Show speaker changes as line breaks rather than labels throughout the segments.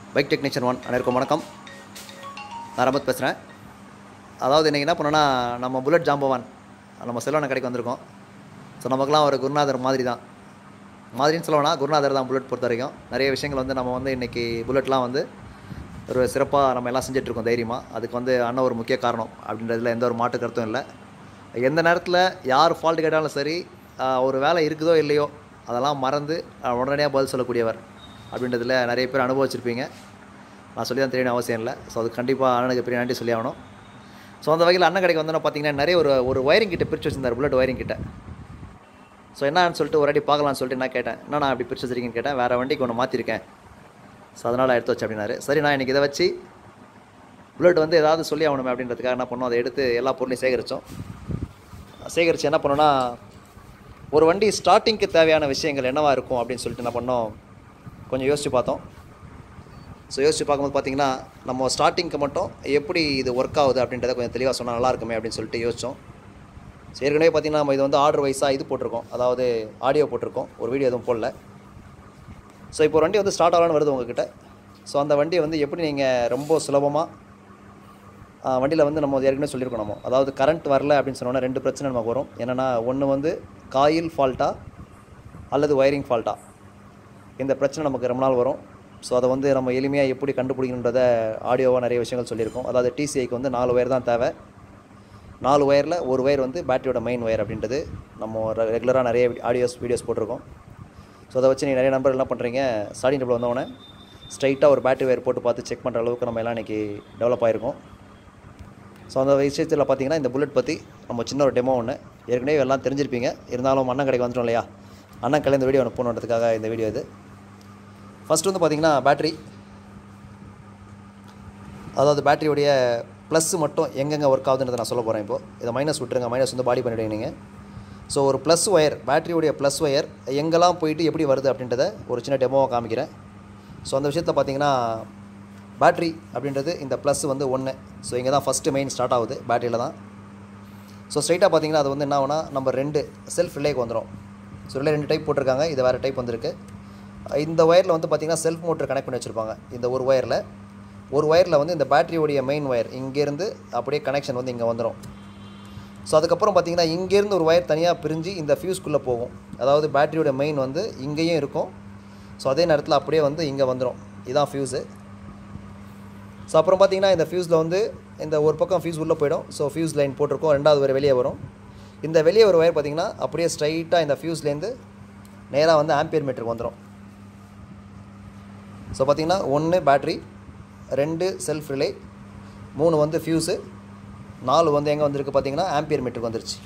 bike technician one அனைவருக்கும் வணக்கம் நான் ரமத் பேசுகிறேன் அதாவது இன்றைக்கி என்ன பண்ணோன்னா நம்ம புல்லட் ஜாம்பவான் நம்ம செல்வன கடைக்கு வந்திருக்கோம் ஸோ நமக்குலாம் ஒரு குருநாதர் மாதிரி தான் மாதிரின்னு சொல்லணும்னா குருநாதர் தான் புல்லட் பொறுத்த வரைக்கும் நிறைய விஷயங்கள் வந்து நம்ம வந்து இன்றைக்கி புல்லட்லாம் வந்து ஒரு சிறப்பாக நம்ம எல்லாம் செஞ்சிட்ருக்கோம் தைரியமாக அதுக்கு வந்து அண்ணன் ஒரு முக்கிய காரணம் அப்படின்றதுல எந்த ஒரு மாற்று கருத்தும் இல்லை எந்த நேரத்தில் யார் ஃபால்ட் கேட்டாலும் சரி ஆஹ், ஒரு வேலை இருக்குதோ இல்லையோ அதெல்லாம் மறந்து ஆஹ், உடனடியாக பதில் சொல்லக்கூடியவர் அப்படின்றதுல நிறைய பேர் அனுபவிச்சிருப்பீங்க நான் சொல்லி தான் தெரியணும் அவசியம் இல்லை ஸோ அது கண்டிப்பாக அண்ணனுக்கு பெரிய நன்றி சொல்லி ஆகணும் ஸோ அந்த வகையில் அண்ணன் கடைக்கு வந்தோன்னா பார்த்தீங்கன்னா நிறைய ஒரு ஒரு ஒயரிங் கிட்ட பிரித்து வச்சிருந்தார் புல்லட் ஒயரிங் கிட்ட ஸோ என்னன்னு சொல்லிட்டு ஒரு அடி பார்க்கலாம்னு சொல்லிட்டு நான் கேட்டேன் என்ன நான் அப்படி பிரித்து வச்சிருக்கீங்கன்னு கேட்டேன் வேறு வண்டிக்கு ஒன்று மாற்றிருக்கேன் ஸோ அதனால் எடுத்து வச்சு அப்படின்னாரு சரி நான் இன்றைக்கி இதை வச்சு புல்லட் வந்து ஏதாவது சொல்லி ஆகணுமே அப்படின்றதுக்காக என்ன பண்ணோம் அதை எடுத்து எல்லா பொருளையும் சேகரித்தோம் சேகரித்து என்ன பண்ணோன்னா ஒரு வண்டி ஸ்டார்டிங்க்கு தேவையான விஷயங்கள் என்னவா இருக்கும் அப்படின்னு சொல்லிட்டு என்ன பண்ணோம் கொஞ்சம் யோசித்து பார்த்தோம் ஸோ யோசிச்சு பார்க்கும்போது பார்த்தீங்கன்னா நம்ம ஸ்டார்டிங்க்கு மட்டும் எப்படி இது ஒர்க் ஆகுது அப்படின்றத கொஞ்சம் தெளிவாக சொன்னால் நல்லா இருக்குமே அப்படின்னு சொல்லிட்டு யோசித்தோம் ஸோ ஏற்கனவே பார்த்தீங்கன்னா நம்ம இது வந்து ஆர்டர் வைஸாக இது போட்டிருக்கோம் அதாவது ஆடியோ போட்டிருக்கோம் ஒரு வீடியோ எதுவும் போடல ஸோ இப்போ ஒரு வண்டி வந்து ஸ்டார்ட் ஆகலான்னு வருது உங்ககிட்ட ஸோ அந்த வண்டியை வந்து எப்படி நீங்கள் ரொம்ப சுலபமாக வண்டியில் வந்து நம்ம ஏற்கனவே சொல்லியிருக்கோம் நம்ம அதாவது கரண்ட் வரல அப்படின்னு சொன்னோன்னா ரெண்டு பிரச்சனை நமக்கு வரும் என்னென்னா ஒன்று வந்து காயில் ஃபால்ட்டா அல்லது ஒயரிங் ஃபால்ட்டா இந்த பிரச்சனை நமக்கு ரொம்ப நாள் வரும் ஸோ அதை வந்து நம்ம எளிமையாக எப்படி கண்டுபிடிக்கணுன்றத ஆடியோவாக நிறைய விஷயங்கள் சொல்லியிருக்கோம் அதாவது டிசிஐக்கு வந்து நாலு ஒயர் தான் தேவை நாலு ஒயரில் ஒரு ஒயர் வந்து பேட்டரியோட மெயின் ஒயர் அப்படின்றது நம்ம ரெகுலராக நிறைய ஆடியோஸ் வீடியோஸ் போட்டிருக்கோம் ஸோ அதை வச்சு நீங்கள் நிறைய நம்பர் என்ன பண்ணுறீங்க ஸ்டார்டிங் டேபிள் வந்தவொடனே ஸ்ட்ரைட்டாக ஒரு பேட்டரி ஒயர் போட்டு பார்த்து செக் பண்ணுற அளவுக்கு நம்ம எல்லாம் இன்றைக்கி டெவலப் ஆகிருக்கோம் ஸோ அந்த விஷயத்தில் பார்த்தீங்கன்னா இந்த புல்லட் பற்றி நம்ம சின்ன ஒரு டெமோ ஒன்று ஏற்கனவே எல்லாம் தெரிஞ்சிருப்பீங்க இருந்தாலும் அண்ணன் கடைக்கு வந்துட்டோம் இல்லையா அண்ணன் கடையில் இந்த வீடியோ ஒன்று போகணுன்றதுக்காக இந்த வீடியோ இது ஃபஸ்ட் வந்து பார்த்தீங்கன்னா பேட்ரி அதாவது பேட்டரியோடைய ப்ளஸ் மட்டும் எங்கெங்கே ஒர்க் ஆகுதுன்றதை நான் சொல்ல போகிறேன் இப்போது இதை மைனஸ் விட்டுருங்க மைனஸ் வந்து பாடி பண்ணிவிடுங்க நீங்கள் ஸோ ஒரு ப்ளஸ் ஒயர் பேட்டரியோடைய ப்ளஸ் ஒயர் எங்கெல்லாம் போயிட்டு எப்படி வருது அப்படின்றத ஒரு சின்ன டெமோவாக காமிக்கிறேன் ஸோ அந்த விஷயத்தில் பார்த்தீங்கன்னா பேட்ரி அப்படின்றது இந்த ப்ளஸ் வந்து ஒன்று ஸோ இங்கே தான் ஃபஸ்ட்டு மெயின் ஸ்டார்ட் ஆகுது பேட்டரியில் தான் ஸோ ஸ்ட்ரைட்டாக பார்த்தீங்கன்னா அது வந்து என்ன ஆகுனா நம்ம ரெண்டு செல்ஃப் ரிலேக்கு வந்துடும் ஸோ ரிலே ரெண்டு டைப் போட்டிருக்காங்க இது வேறு டைப் வந்திருக்கு இந்த ஒயரில் வந்து பார்த்திங்கன்னா செல்ஃப் மோட்டர் கனெக்ட் பண்ணி வச்சுருப்பாங்க இந்த ஒரு ஒயரில் ஒரு ஒயரில் வந்து இந்த பேட்டரியோடைய மெயின் ஒயர் இங்கேருந்து அப்படியே கனெக்ஷன் வந்து இங்கே வந்துடும் ஸோ அதுக்கப்புறம் பார்த்தீங்கன்னா இங்கேருந்து ஒரு ஒயர் தனியாக பிரிஞ்சு இந்த ஃபியூஸ்க்குள்ளே போகும் அதாவது பேட்டரியோட மெயின் வந்து இங்கேயும் இருக்கும் ஸோ அதே நேரத்தில் அப்படியே வந்து இங்கே வந்துடும் இதுதான் ஃபியூஸு ஸோ அப்புறம் பார்த்தீங்கன்னா இந்த ஃபியூஸில் வந்து இந்த ஒரு பக்கம் ஃபியூஸ் உள்ளே போயிடும் ஸோ ஃபியூஸ் லைன் போட்டிருக்கோம் ரெண்டாவது ஒரு வெளியே வரும் இந்த வெளியே ஒரு ஒயர் பார்த்தீங்கன்னா அப்படியே ஸ்ட்ரைட்டாக இந்த ஃபியூஸ்லேருந்து நேராக வந்து ஆம்பியர் மீட்டருக்கு வந்துடும் ஸோ பார்த்தீங்கன்னா ஒன்று பேட்ரி ரெண்டு செல்ஃப் ரிலே மூணு வந்து ஃபியூஸு நாலு வந்து எங்கே வந்திருக்கு பார்த்தீங்கன்னா ஆம்பியர் மீட்டருக்கு வந்துருச்சு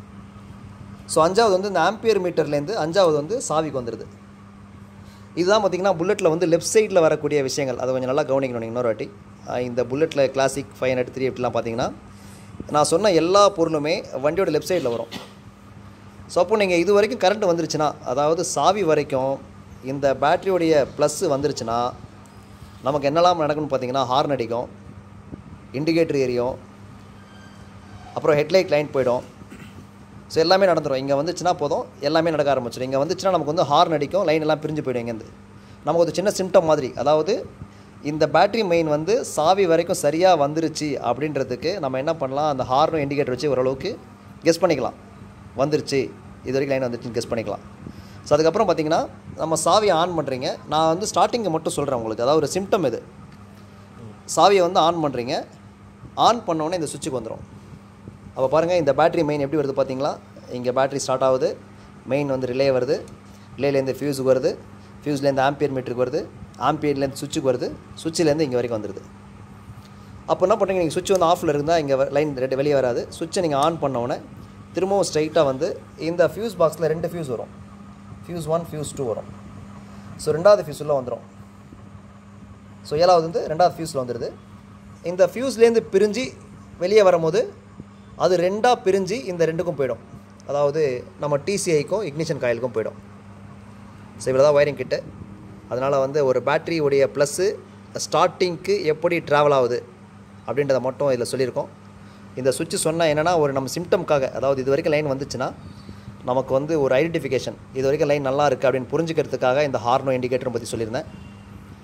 ஸோ அஞ்சாவது வந்து இந்த ஆம்பியர் மீட்டர்லேருந்து அஞ்சாவது வந்து சாவிக்கு வந்துடுது இதுதான் பார்த்தீங்கன்னா புல்லட்டில் வந்து லெஃப்ட் சைடில் வரக்கூடிய விஷயங்கள் அதை கொஞ்சம் நல்லா கவனிக்கணும் நீங்கள் இன்னொரு வாட்டி அஹ் இந்த புல்லட்டில் கிளாசிக் ஃபைவ் ஹண்ட்ரட் த்ரீ எப்படிலாம் பார்த்தீங்கன்னா நான் சொன்ன எல்லா பொருளுமே வண்டியோட லெஃப்ட் சைடில் வரும் ஸோ அப்போ நீங்கள் இது வரைக்கும் கரண்ட் வந்துருச்சுன்னா அதாவது சாவி வரைக்கும் இந்த பேட்டரியோடைய ப்ளஸ்ஸு வந்துருச்சுன்னா நமக்கு என்னெல்லாம் நடக்கும்னு பார்த்தீங்கன்னா ஹார்ன் அடிக்கும் இண்டிகேட்டர் எரியும் அப்புறம் ஹெட்லைட் லைன் போயிடும் ஸோ எல்லாமே நடந்துடும் இங்கே வந்துச்சுன்னா போதும் எல்லாமே நடக்க ஆரம்பிச்சிடும் இங்கே வந்துச்சுன்னா நமக்கு வந்து ஹார்ன் அடிக்கும் லைன் எல்லாம் பிரிஞ்சு போயிடும் இங்கேருந்து நமக்கு ஒரு சின்ன சிம்டம் மாதிரி அதாவது இந்த பேட்டரி மெயின் வந்து சாவி வரைக்கும் சரியாக வந்துருச்சு அப்படின்றதுக்கு நம்ம என்ன பண்ணலாம் அந்த ஹார்னும் இண்டிகேட்டர் வச்சு ஓரளவுக்கு கெஸ் பண்ணிக்கலாம் வந்துருச்சு இது வரைக்கும் லைன் வந்துருச்சுன்னு கெஸ் பண்ணிக்கலாம் ஸோ அதுக்கப்புறம் பார்த்தீங்கன்னா நம்ம சாவியை ஆன் பண்ணுறீங்க நான் வந்து ஸ்டார்டிங்கை மட்டும் சொல்கிறேன் உங்களுக்கு அதாவது ஒரு சிம்டம் இது சாவியை வந்து ஆன் பண்ணுறீங்க ஆன் பண்ணோடனே இந்த சுவிட்சுக்கு வந்துடும் அப்போ பாருங்கள் இந்த பேட்டரி மெயின் எப்படி வருது பார்த்தீங்களா இங்கே பேட்டரி ஸ்டார்ட் ஆகுது மெயின் வந்து ரிலே வருது ரிலேலேருந்து ஃபியூஸுக்கு வருது ஃபியூஸ்லேருந்து ஆம்பியர் மீட்டருக்கு வருது ஆம்பியர்லேருந்து சுவிட்சுக்கு வருது சுவிட்சிலேருந்து இங்கே வரைக்கும் வந்துடுது அப்போ என்ன பண்ணுறீங்க நீங்கள் சுவிட்ச் வந்து ஆஃபில் இருந்தால் இங்கே லைன் ரெண்டு வெளியே வராது சுவிட்சை நீங்கள் ஆன் பண்ணோடனே திரும்பவும் ஸ்ட்ரைட்டாக வந்து இந்த ஃபியூஸ் பாக்ஸில் ரெண்டு ஃபியூஸ் வரும் ஃபியூஸ் ஒன் ஃபியூஸ் டூ வரும் ஸோ ரெண்டாவது ஃபியூஸ் உள்ள வந்துடும் ஸோ ஏழாவது வந்து ரெண்டாவது ஃபியூஸில் வந்துடுது இந்த ஃபியூஸ்லேருந்து பிரிஞ்சு வெளியே வரும்போது அது ரெண்டாக பிரிஞ்சு இந்த ரெண்டுக்கும் போயிடும் அதாவது நம்ம டிசிஐக்கும் இக்னிஷன் காயிலுக்கும் போயிடும் ஸோ இவ்வளோ தான் ஒயரிங் கிட்டு அதனால் வந்து ஒரு பேட்டரி உடைய ப்ளஸ்ஸு ஸ்டார்டிங்க்கு எப்படி ட்ராவல் ஆகுது அப்படின்றத மட்டும் இதில் சொல்லியிருக்கோம் இந்த சுவிட்ச் சொன்னால் என்னென்னா ஒரு நம்ம சிம்டம்காக அதாவது இது வரைக்கும் லைன் வந்துச்சுன்னா நமக்கு வந்து ஒரு ஐடென்டிஃபிகேஷன் இது வரைக்கும் லைன் நல்லா இருக்குது அப்படின்னு புரிஞ்சுக்கிறதுக்காக இந்த ஹார்னோ இண்டிகேட்டரும் பற்றி சொல்லியிருந்தேன்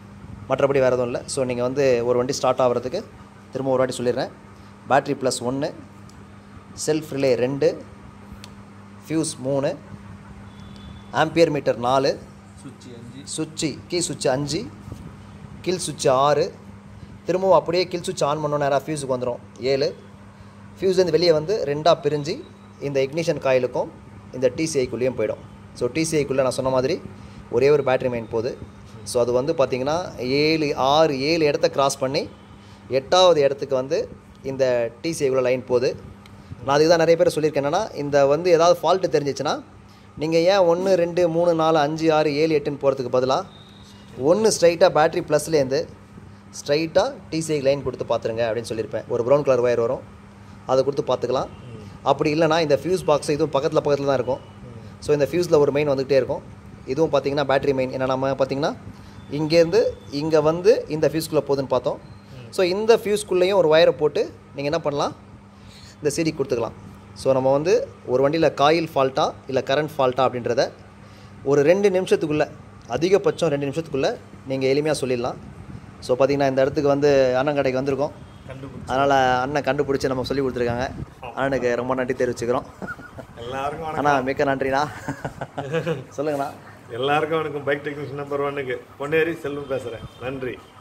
மற்றபடி வேறு எதுவும் இல்லை ஸோ நீங்கள் வந்து ஒரு வண்டி ஸ்டார்ட் ஆகிறதுக்கு திரும்ப ஒரு வாட்டி சொல்லிடுறேன் பேட்ரி ப்ளஸ் ஒன்று செல்ஃப் ரிலே ரெண்டு ஃபியூஸ் மூணு ஆம்பியர் மீட்டர் நாலு
சுவிட்ச் அஞ்சு
சுவிட்சு கீ சுவிட்ச் அஞ்சு கில் சுவிட்ச் ஆறு திரும்பவும் அப்படியே கில் சுவிட்ச் ஆன் பண்ணோம் நேராக ஃபியூஸுக்கு வந்துடும் ஏழு ஃபியூஸ்லேருந்து வெளியே வந்து ரெண்டாக பிரிஞ்சு இந்த இக்னிஷன் காயிலுக்கும் இந்த டிசிஐக்குள்ளேயும் போயிடும் ஸோ டிசிஐக்குள்ளே நான் சொன்ன மாதிரி ஒரே ஒரு பேட்டரி மெயின் போகுது ஸோ அது வந்து பார்த்திங்கன்னா ஏழு ஆறு ஏழு இடத்த கிராஸ் பண்ணி எட்டாவது இடத்துக்கு வந்து இந்த டிசிஐக்குள்ளே லைன் போகுது நான் அதுக்கு தான் நிறைய பேர் சொல்லியிருக்கேன் என்னென்னா இந்த வந்து ஏதாவது ஃபால்ட்டு தெரிஞ்சிச்சுன்னா நீங்கள் ஏன் ஒன்று ரெண்டு மூணு நாலு அஞ்சு ஆறு ஏழு எட்டுன்னு போகிறதுக்கு பதிலாக ஒன்று ஸ்ட்ரைட்டாக பேட்டரி ப்ளஸ்லேருந்து ஸ்ட்ரைட்டாக டிசிஐ லைன் கொடுத்து பார்த்துருங்க அப்படின்னு சொல்லியிருப்பேன் ஒரு ப்ரௌன் கலர் ஒயர் வரும் அதை கொடுத்து பார்த்துக்கலாம் அப்படி இல்லைனா இந்த ஃபியூஸ் பாக்ஸ் இதுவும் பக்கத்தில் பக்கத்தில் தான் இருக்கும் ஸோ இந்த ஃபியூஸில் ஒரு மெயின் வந்துகிட்டே இருக்கும் இதுவும் பார்த்தீங்கன்னா பேட்டரி மெயின் ஏன்னா நம்ம பார்த்தீங்கன்னா இங்கேருந்து இங்கே வந்து இந்த ஃபியூஸ்குள்ளே போகுதுன்னு பார்த்தோம் ஸோ இந்த ஃபியூஸ்குள்ளேயும் ஒரு ஒயரை போட்டு நீங்கள் என்ன பண்ணலாம் இந்த சிடி கொடுத்துக்கலாம் ஸோ நம்ம வந்து ஒரு வண்டியில் காயில் ஃபால்ட்டா இல்லை கரண்ட் ஃபால்ட்டா அப்படின்றத ஒரு ரெண்டு நிமிஷத்துக்குள்ளே அதிகபட்சம் ரெண்டு நிமிஷத்துக்குள்ளே நீங்கள் எளிமையாக சொல்லிடலாம் ஸோ பார்த்தீங்கன்னா இந்த இடத்துக்கு வந்து அண்ணன் கடைக்கு வந்திருக்கோம்
கண்டுபிடிச்சி
அதனால் அண்ணன் கண்டுபிடிச்சி நம்ம சொல்லி கொடுத்துருக்காங்க அண்ணனுக்கு ரொம்ப நன்றி தெரிவிச்சுக்கிறோம்
எல்லாருக்கும் வணக்கம்
அண்ணா மிக்க நன்றிண்ணா சொல்லுங்கண்ணா
எல்லாருக்கும் வணக்கம் பைக் டெக்னீஷியன் நம்பர் ஒன்னுக்கு பொன்னேரி செல்வம் பேசுகிறேன் நன்றி